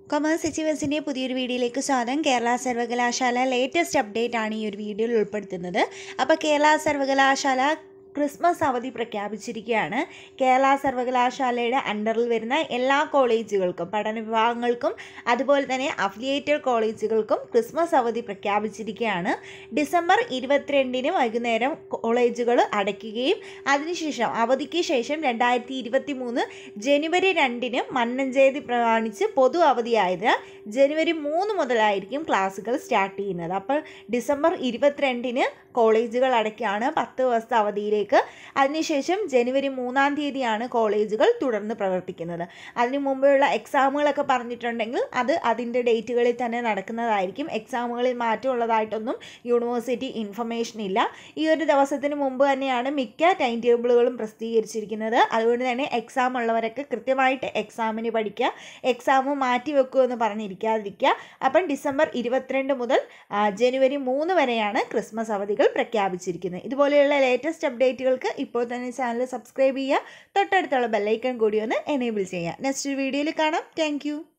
commerce എച്ചിവേഴ്സിൻ്റെ പുതിയൊരു വീഡിയോയിലേക്ക് സ്വാഗതം കേരള സർവകലാശാല ലേറ്റസ്റ്റ് അപ്ഡേറ്റ് ആണ് ഈ ഒരു വീഡിയോയിൽ ഉൾപ്പെടുത്തുന്നത് അപ്പോൾ കേരള സർവകലാശാല ക്രിസ്മസ് അവധി പ്രഖ്യാപിച്ചിരിക്കുകയാണ് കേരള സർവകലാശാലയുടെ അണ്ടറിൽ വരുന്ന എല്ലാ കോളേജുകൾക്കും പഠന വിഭാഗങ്ങൾക്കും അതുപോലെ തന്നെ അഫിലിയേറ്റഡ് കോളേജുകൾക്കും ക്രിസ്മസ് അവധി പ്രഖ്യാപിച്ചിരിക്കുകയാണ് ഡിസംബർ ഇരുപത്തിരണ്ടിന് വൈകുന്നേരം കോളേജുകൾ അടയ്ക്കുകയും അതിനുശേഷം അവധിക്ക് ശേഷം രണ്ടായിരത്തി ഇരുപത്തി മൂന്ന് ജനുവരി രണ്ടിന് മന്നഞ്ചേതി പ്രമാണിച്ച് പൊതു അവധിയായതിനാൽ ജനുവരി മൂന്ന് മുതലായിരിക്കും ക്ലാസ്സുകൾ സ്റ്റാർട്ട് ചെയ്യുന്നത് അപ്പോൾ ഡിസംബർ ഇരുപത്തിരണ്ടിന് കോളേജുകൾ അടയ്ക്കുകയാണ് പത്ത് ദിവസത്തെ അവധിയിലേക്ക് അതിനുശേഷം ജനുവരി മൂന്നാം തീയതിയാണ് കോളേജുകൾ തുടർന്ന് പ്രവർത്തിക്കുന്നത് അതിനു മുമ്പുള്ള എക്സാമുകളൊക്കെ പറഞ്ഞിട്ടുണ്ടെങ്കിൽ അത് അതിൻ്റെ ഡേറ്റുകളിൽ തന്നെ നടക്കുന്നതായിരിക്കും എക്സാമുകളിൽ മാറ്റമുള്ളതായിട്ടൊന്നും യൂണിവേഴ്സിറ്റി ഇൻഫർമേഷൻ ഇല്ല ഈ ഒരു ദിവസത്തിന് മുമ്പ് തന്നെയാണ് മിക്ക ടൈം ടേബിളുകളും പ്രസിദ്ധീകരിച്ചിരിക്കുന്നത് അതുകൊണ്ട് തന്നെ എക്സാം ഉള്ളവരൊക്കെ കൃത്യമായിട്ട് എക്സാമിന് പഠിക്കുക എക്സാം മാറ്റി വെക്കുമെന്ന് പറഞ്ഞിരിക്കാതിരിക്കുക അപ്പം ഡിസംബർ ഇരുപത്തിരണ്ട് മുതൽ ആ, ജനുവരി മൂന്ന് വരെയാണ് ക്രിസ്മസ് അവധികൾ പ്രഖ്യാപിച്ചിരിക്കുന്നത് ഇതുപോലെയുള്ള ലേറ്റസ്റ്റ് അപ്ഡേറ്റുകൾക്ക് ഇപ്പോൾ തന്നെ ചാനൽ സബ്സ്ക്രൈബ് ചെയ്യുക തൊട്ടടുത്തുള്ള ബെല്ലൈക്കൺ കൂടി ഒന്ന് എനേബിൾ ചെയ്യുക നെക്സ്റ്റ് വീഡിയോയിൽ കാണാം താങ്ക്